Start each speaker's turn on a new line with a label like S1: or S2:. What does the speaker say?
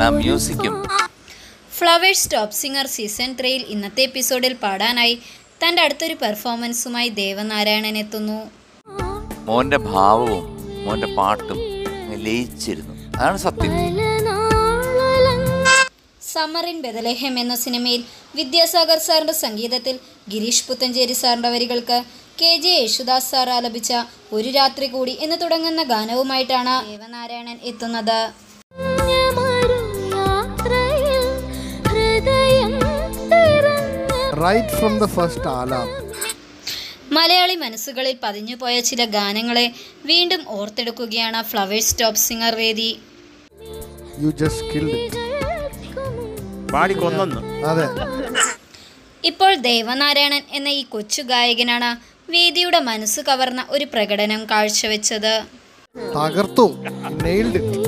S1: ആ മ്യൂസിക്കും
S2: flowers Top singer season ത്രീയിൽ ഇന്നത്തെ എപ്പിസോഡിൽ പാടാനായി തൻ്റെ അടുത്തൊരു പെർഫോമൻസുമായി ദേവനാരായണൻ എത്തുന്നു
S1: മോന്റെ ഭാവവും മോന്റെ പാട്ടും അങ്ങ് ലയിച്ചിരുന്നു അതാണ് സത്യം
S2: സമ്മർ ഇൻ ബദലഹം എന്ന സിനിമയിൽ വിദ്യാസാഗർ സാറിൻ്റെ സംഗീതത്തിൽ ഗിരീഷ് പുത്തഞ്ചേരി സാറിൻ്റെ വരികൾക്ക് കെ ജെ യേശുദാസ് സാർ ആലപിച്ച ഒരു രാത്രി കൂടി എന്ന് തുടങ്ങുന്ന ഗാനവുമായിട്ടാണ് ദേവനാരായണൻ എത്തുന്നത്
S3: right from the first album
S2: Malayali മനസ്സുകളിൽ പതിഞ്ഞുപോയ ചില ഗാനങ്ങളെ വീണ്ടും ഓർത്തെടുക്കുകയാണ് ഫ്ലവേഴ്സ് ടോപ്പ് സിംഗർ വേദി
S3: യു ജസ്റ്റ് കിൽഡ്
S4: പാടിക്കൊന്നു
S3: അതെ
S2: ഇപ്പോൾ ദേവനാരായണൻ എന്ന ഈ കൊച്ചു ഗായകനാണ് വേദിയുടെ മനസ്സ് കവർന്ന ഒരു പ്രകടനം കാഴ്ചവെച്ചത്
S3: തകർത്തു നെയിൽഡ്